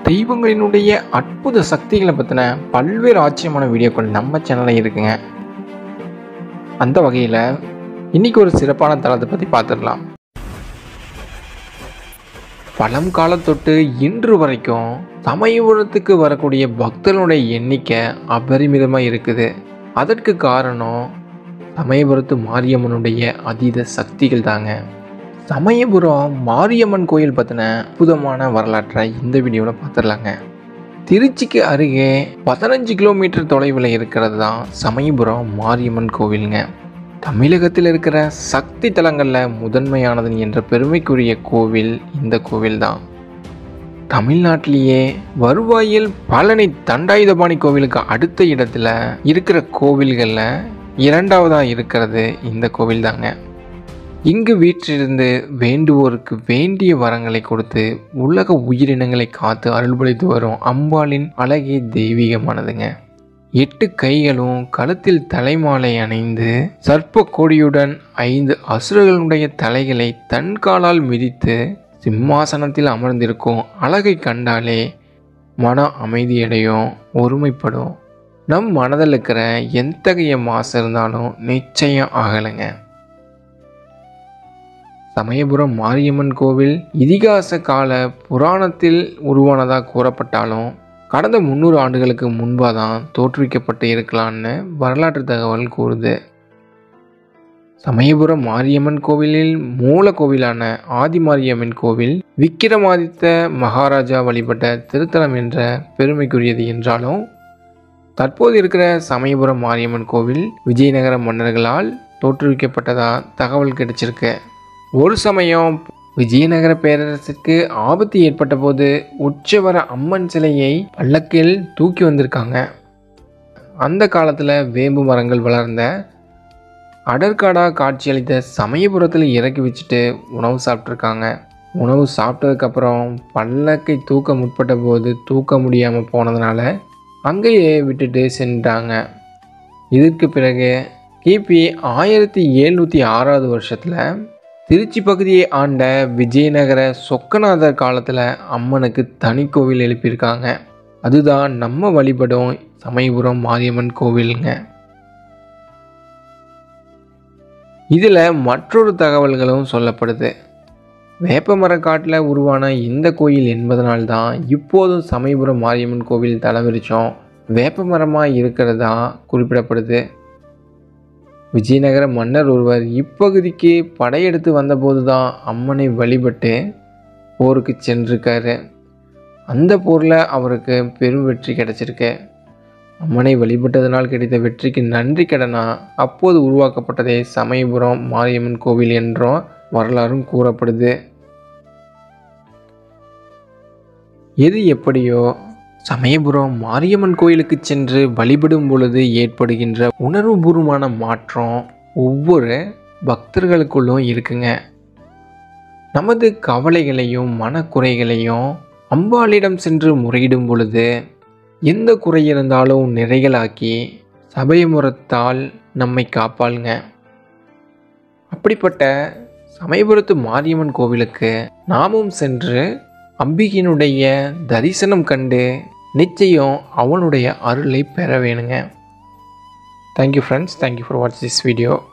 தெய்வங்களினுடைய அற்புத சக்திகளை பற்றின பல்வேறு ஆச்சரியமான வீடியோக்கள் நம்ம சேனலில் இருக்குங்க அந்த வகையில் இன்னைக்கு ஒரு சிறப்பான தளத்தை பற்றி பார்த்துடலாம் பழம் காலத்தொட்டு இன்று வரைக்கும் சமயபுரத்துக்கு வரக்கூடிய பக்தர்களுடைய எண்ணிக்கை அபரிமிதமாக இருக்குது அதற்கு காரணம் சமயபுரத்து மாரியம்மனுடைய அதீத சக்திகள் தாங்க சமயபுரம் மாரியம்மன் கோயில் பற்றின அற்புதமான வரலாற்றை இந்த வீடியோவில் பார்த்துடலாங்க திருச்சிக்கு அருகே பதினஞ்சு கிலோமீட்டர் தொலைவில் இருக்கிறது தான் சமயபுரம் மாரியம்மன் கோவிலுங்க தமிழகத்தில் இருக்கிற சக்தி தலங்களில் முதன்மையானது என்ற பெருமைக்குரிய கோவில் இந்த கோவில் தான் தமிழ்நாட்டிலேயே வருவாயில் பழனி தண்டாயுதபாணி கோவிலுக்கு அடுத்த இடத்துல இருக்கிற கோவில்களில் இரண்டாவதாக இருக்கிறது இந்த கோவில் தாங்க இங்கு வீற்றிருந்து வேண்டுவோருக்கு வேண்டிய வரங்களை கொடுத்து உலக உயிரினங்களை காத்து அருள்பளித்து வரும் அம்பாளின் அழகே தெய்வீகமானதுங்க எட்டு கைகளும் கழுத்தில் தலைமாலை அணிந்து சர்ப்ப கொடியுடன் ஐந்து அசுரர்களுடைய தலைகளை தன் காலால் மிதித்து சிம்மாசனத்தில் அமர்ந்திருக்கும் அழகை கண்டாலே மன அமைதியடையும் ஒருமைப்படும் நம் மனதில் இருக்கிற எத்தகைய மாசு இருந்தாலும் நிச்சயம் ஆகலைங்க சமயபுரம் மாரியம்மன் கோவில் இதிகாச கால புராணத்தில் உருவானதாக கூறப்பட்டாலும் கடந்த முந்நூறு ஆண்டுகளுக்கு முன்பாக தான் தோற்றுவிக்கப்பட்டு இருக்கலான்னு வரலாற்று தகவல் கூறுது சமயபுரம் மாரியம்மன் கோவிலில் மூல கோவிலான ஆதிமாரியம்மன் கோவில் விக்கிரமாதித்த மகாராஜா வழிபட்ட திருத்தலம் என்ற பெருமைக்குரியது என்றாலும் தற்போது இருக்கிற சமயபுரம் மாரியம்மன் கோவில் விஜயநகர மன்னர்களால் தோற்றுவிக்கப்பட்டதா தகவல் கிடைச்சிருக்கு ஒரு சமயம் விஜயநகர பேரரசுக்கு ஆபத்து ஏற்பட்ட போது உற்சவர அம்மன் சிலையை பல்லக்கில் தூக்கி வந்திருக்காங்க அந்த காலத்தில் வேம்பு மரங்கள் வளர்ந்த அடற்காடாக காட்சியளித்த சமயபுரத்தில் இறக்கி வச்சுட்டு உணவு சாப்பிட்ருக்காங்க உணவு சாப்பிட்டதுக்கப்புறம் பல்லக்கை தூக்க முற்பட்ட போது தூக்க முடியாமல் போனதுனால அங்கேயே விட்டுட்டு சென்றாங்க இதற்கு பிறகு கிபி ஆயிரத்தி எழுநூற்றி ஆறாவது வருஷத்தில் திருச்சி பகுதியை ஆண்ட விஜயநகர சொக்கநாதர் காலத்தில் அம்மனுக்கு தனி கோவில் எழுப்பியிருக்காங்க அதுதான் நம்ம வழிபடும் சமயபுரம் மாரியம்மன் கோவிலுங்க இதில் மற்றொரு தகவல்களும் சொல்லப்படுது வேப்பமரக்காட்டில் உருவான இந்த கோயில் என்பதனால்தான் இப்போதும் சமயபுரம் மாரியம்மன் கோவில் தலைவிரிச்சோம் வேப்பமரமாக இருக்கிறதா குறிப்பிடப்படுது விஜயநகர மன்னர் ஒருவர் இப்பகுதிக்கு படையெடுத்து வந்தபோது தான் அம்மனை வழிபட்டு போருக்கு சென்றிருக்காரு அந்த போரில் அவருக்கு பெரும் வெற்றி கிடைச்சிருக்கு அம்மனை வழிபட்டதனால் கிடைத்த வெற்றிக்கு நன்றி கடனா அப்போது உருவாக்கப்பட்டதே சமயபுரம் மாரியம்மன் கோவில் என்றும் வரலாறும் கூறப்படுது எது எப்படியோ சமயபுரம் மாரியம்மன் கோயிலுக்கு சென்று வழிபடும் பொழுது ஏற்படுகின்ற உணர்வுபூர்வமான மாற்றம் ஒவ்வொரு பக்தர்களுக்குள்ளும் இருக்குங்க நமது கவலைகளையும் மனக்குறைகளையும் அம்பாளிடம் சென்று முறையிடும் பொழுது எந்த குறை இருந்தாலும் நிறைகளாக்கி சபைமுறத்தால் நம்மை காப்பாளுங்க அப்படிப்பட்ட சமயபுரத்து மாரியம்மன் கோவிலுக்கு நாமும் சென்று அம்பிகையினுடைய தரிசனம் கண்டு நிச்சயம் அவனுடைய அருளை பெற வேணுங்க thank you friends thank you for watch this video